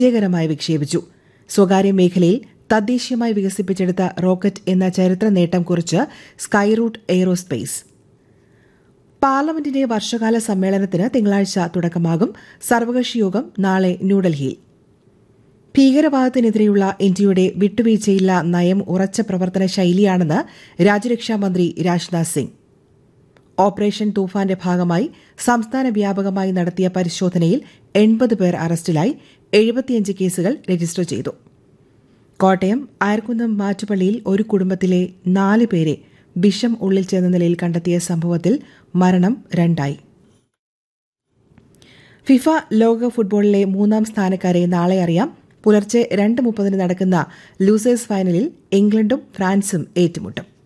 വിജയകരമായി വിക്ഷേപിച്ചു സ്വകാര്യ മേഖലയിൽ തദ്ദേശീയമായി വികസിപ്പിച്ചെടുത്ത റോക്കറ്റ് എന്ന ചരിത്ര നേട്ടം കുറിച്ച് സ്കൈറൂട്ട് എയ്റോസ്പേസ് പാർലമെന്റിന്റെ വർഷകാല സമ്മേളനത്തിന് തിങ്കളാഴ്ച തുടക്കമാകും സർവകക്ഷി യോഗം നാളെ ന്യൂഡൽഹിയിൽ ഭീകരവാദത്തിനെതിരെയുള്ള ഇന്ത്യയുടെ വിട്ടുവീഴ്ചയില്ല നയം ഉറച്ച പ്രവർത്തന ശൈലിയാണെന്ന് രാജ്യരക്ഷാമന്ത്രി രാജ്നാഥ് സിംഗ് ഓപ്പറേഷൻ തൂഫാന്റെ ഭാഗമായി സംസ്ഥാന വ്യാപകമായി നടത്തിയ പരിശോധനയിൽ എൺപത് പേർ അറസ്റ്റിലായി എഴുപത്തിയഞ്ച് കേസുകൾ രജിസ്റ്റർ ചെയ്തു കോട്ടയം അയർക്കുന്നം മാറ്റുപള്ളിയിൽ ഒരു കുടുംബത്തിലെ നാല് പേരെ വിഷം ഉള്ളിൽ ചെന്ന നിലയിൽ കണ്ടെത്തിയ സംഭവത്തിൽ മരണം രണ്ടായി ഫിഫ ലോക ഫുട്ബോളിലെ മൂന്നാം സ്ഥാനക്കാരെ നാളെ അറിയാം പുലർച്ചെ രണ്ട് മുപ്പതിന് നടക്കുന്ന ലൂസേഴ്സ് ഫൈനലിൽ ഇംഗ്ലണ്ടും ഫ്രാൻസും ഏറ്റുമുട്ടും